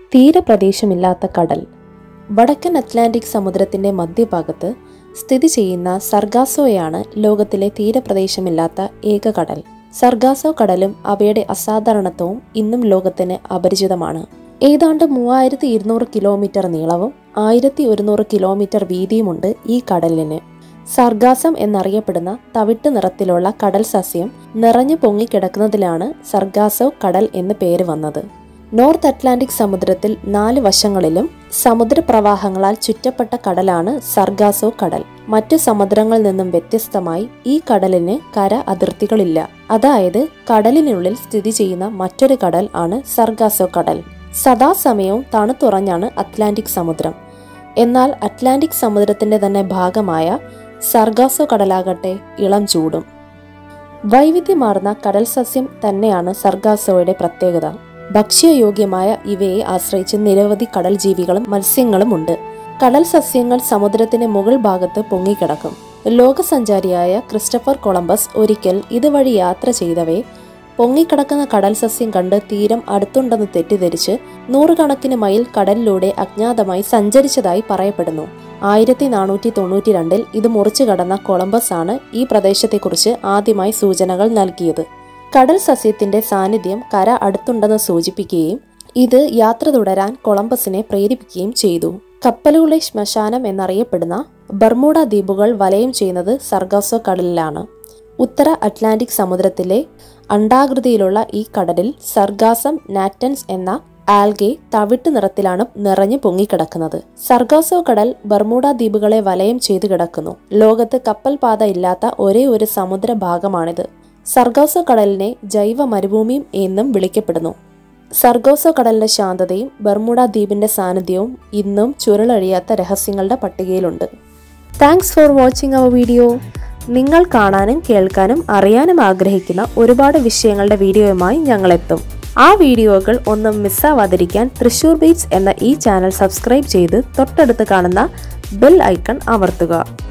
തീരപ്രദേശമില്ലാത്ത കടൽ വടക്കൻ അറ്റ്ലാന്റിക് സമുദ്രത്തിന്റെ മധ്യഭാഗത്ത് സ്ഥിതി ചെയ്യുന്ന സർഗാസോയാണ് ലോകത്തിലെ തീരപ്രദേശമില്ലാത്ത ഏക കടൽ സർഗാസോ കടലും അവയുടെ അസാധാരണത്വവും ഇന്നും ലോകത്തിന് അപരിചിതമാണ് ഏതാണ്ട് മൂവായിരത്തി ഇരുന്നൂറ് കിലോമീറ്റർ നീളവും ആയിരത്തി ഒരുന്നൂറ് കിലോമീറ്റർ വീതിയുമുണ്ട് ഈ കടലിന് സർഗാസം എന്നറിയപ്പെടുന്ന തവിട്ട് നിറത്തിലുള്ള കടൽ സസ്യം നിറഞ്ഞു പൊങ്ങിക്കിടക്കുന്നതിലാണ് സർഗാസോ കടൽ എന്ന് പേര് വന്നത് നോർത്ത് അറ്റ്ലാന്റിക് സമുദ്രത്തിൽ നാല് വശങ്ങളിലും സമുദ്രപ്രവാഹങ്ങളാൽ ചുറ്റപ്പെട്ട കടലാണ് സർഗാസോ കടൽ മറ്റു സമുദ്രങ്ങളിൽ നിന്നും വ്യത്യസ്തമായി ഈ കടലിന് കര അതിർത്തികളില്ല അതായത് കടലിനുള്ളിൽ സ്ഥിതി ചെയ്യുന്ന മറ്റൊരു കടൽ ആണ് സർഗാസോ കടൽ സദാസമയവും തണുത്തുറഞ്ഞാണ് അറ്റ്ലാന്റിക് സമുദ്രം എന്നാൽ അറ്റ്ലാന്റിക് സമുദ്രത്തിന്റെ തന്നെ ഭാഗമായ സർഗാസോ കടലാകട്ടെ ഇളം ചൂടും വൈവിധ്യമാർന്ന കടൽ സസ്യം തന്നെയാണ് സർഗാസോയുടെ പ്രത്യേകത ഭക്ഷ്യയോഗ്യമായ ഇവയെ ആശ്രയിച്ച് നിരവധി കടൽ ജീവികളും മത്സ്യങ്ങളും ഉണ്ട് കടൽ സസ്യങ്ങൾ സമുദ്രത്തിന്റെ മുകൾ ഭാഗത്ത് പൊങ്ങിക്കിടക്കും ലോകസഞ്ചാരിയായ ക്രിസ്റ്റഫർ കൊളംബസ് ഒരിക്കൽ ഇതുവഴി യാത്ര ചെയ്തവേ പൊങ്ങിക്കിടക്കുന്ന കടൽ സസ്യം കണ്ട് തീരം അടുത്തുണ്ടെന്ന് തെറ്റിദ്ധരിച്ച് നൂറുകണക്കിന് മൈൽ കടലിലൂടെ അജ്ഞാതമായി സഞ്ചരിച്ചതായി പറയപ്പെടുന്നു ആയിരത്തി നാനൂറ്റി തൊണ്ണൂറ്റി രണ്ടിൽ ഇത് മുറിച്ചു കടന്ന കൊളംബസ് ആണ് ഈ പ്രദേശത്തെക്കുറിച്ച് ആദ്യമായി സൂചനകൾ നൽകിയത് കടൽ സസ്യത്തിന്റെ സാന്നിധ്യം കര അടുത്തുണ്ടെന്ന് സൂചിപ്പിക്കുകയും ഇത് യാത്ര തുടരാൻ കൊളംബസിനെ പ്രേരിപ്പിക്കുകയും ചെയ്തു കപ്പലുകളെ ശ്മശാനം എന്നറിയപ്പെടുന്ന ബർമൂഡ ദ്വീപുകൾ വലയം ചെയ്യുന്നത് സർഗാസോ കടലിലാണ് ഉത്തര അറ്റ്ലാന്റിക് സമുദ്രത്തിലെ അണ്ഡാകൃതിയിലുള്ള ഈ കടലിൽ സർഗാസം നാറ്റൻസ് എന്ന ആൽഗെ തവിട്ട് നിറത്തിലാണ് നിറഞ്ഞു പൊങ്ങിക്കിടക്കുന്നത് സർഗാസോ കടൽ ബർമൂഡ ദ്വീപുകളെ വലയം ചെയ്തു കിടക്കുന്നു ലോകത്ത് കപ്പൽ പാത ഇല്ലാത്ത ഒരേ ഒരു സമുദ്ര ഭാഗമാണിത് സർഗോസോ കടലിനെ ജൈവ മരുഭൂമിയും എന്നും വിളിക്കപ്പെടുന്നു സർഗോസോ കടലിന്റെ ശാന്തതയും ബർമുഡ ദ്വീപിന്റെ സാന്നിധ്യവും ഇന്നും ചുരുളഴിയാത്ത രഹസ്യങ്ങളുടെ പട്ടികയിലുണ്ട് താങ്ക്സ് ഫോർ വാച്ചിങ് അവർ വീഡിയോ നിങ്ങൾ കാണാനും കേൾക്കാനും അറിയാനും ആഗ്രഹിക്കുന്ന ഒരുപാട് വിഷയങ്ങളുടെ വീഡിയോയുമായി ഞങ്ങളെത്തും ആ വീഡിയോകൾ ഒന്നും മിസ്സാവാതിരിക്കാൻ തൃശൂർ ബീറ്റ്സ് എന്ന ഈ ചാനൽ സബ്സ്ക്രൈബ് ചെയ്ത് തൊട്ടടുത്ത് കാണുന്ന ബെൽ ഐക്കൺ അമർത്തുക